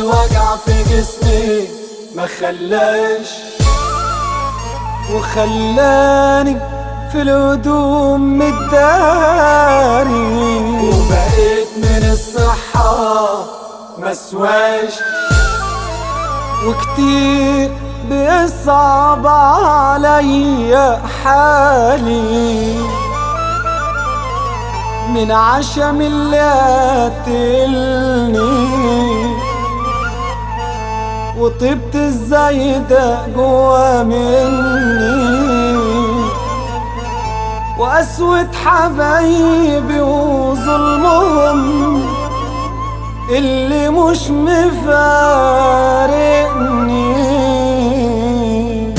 الوجع في جسمي ما خلاش وخلاني في الهدوم متداري وبقيت من الصحة مسواش وكتير بيصعب عليا حالي من عشم اللي قتلني وطيبت الزايدة جوا مني وقسوة حبايبي وظلمهم اللي مش مفارقني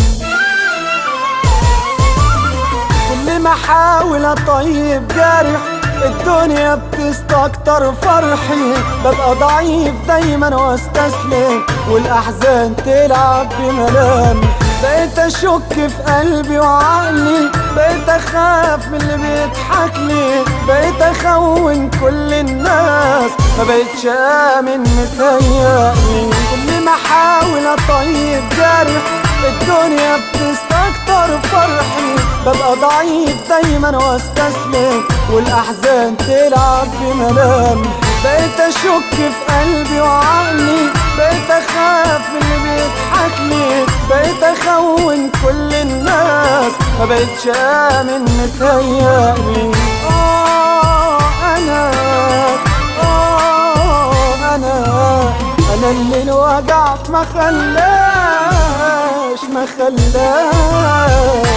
كل ما احاول اطيب جارح الدنيا بتستكتر فرحي ببقى ضعيف دايما واستسلم والاحزان تلعب بملامح بقيت اشك في قلبي وعقلي بقيت اخاف من اللي بيضحك لي بقيت اخون كل الناس ما بقيتش امن متهيألي كل ما احاول اطيب جارح الدنيا بتستكتر فرحي ببقى ضعيف دايما واستسلم والاحزان تلعب بملامح بقيت اشك في قلبي وعقلي بقيت اخاف من اللي بيضحك لي بقيت اخون كل الناس ما بقيتش امن متهيألي اه انا اه انا انا اللي الوجع ما خلاش ما خلاش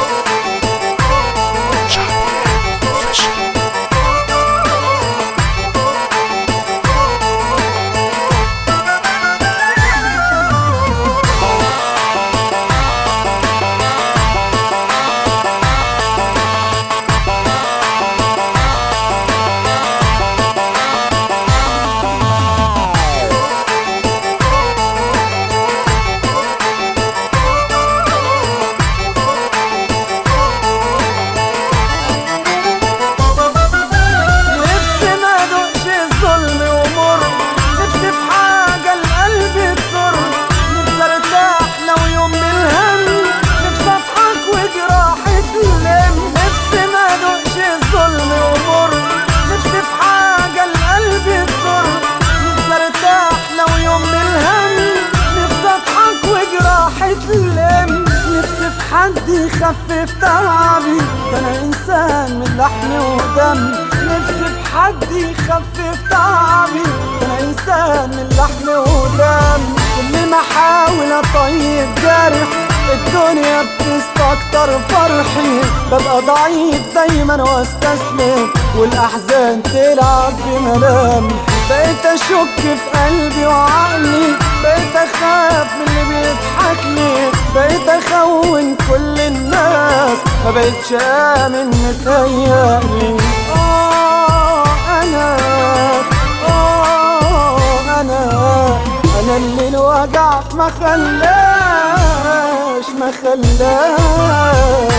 نفسي ما ادوقش الظلم ومر نفسي في حاجة القلب تسر نفسي ارتاح لو يوم من الهم نفسي اضحك وجراحي تلم نفسي ما ادوقش الظلم ومر نفسي في حاجة القلب تسر نفسي ارتاح لو يوم من الهم نفسي اضحك وجراحي تلم نفسي في حد يخفف تعبي ده انا انسان من لحم ودم نفسي في حد يخفف تعبي ده انا انسان من لحم ودم كل ما احاول اطيب جارح الدنيا بتستكتر فرحي ببقى ضعيف دايما واستسلم والاحزان تلعب بملامح بقيت اشك في قلبي وعقلي بقيت اخاف من اللي بيضحك لي بقيت اخون كل الناس ما بقيتش امن متهيألي اه انا اه انا انا اللي الوجع ما خلاش ما خلاش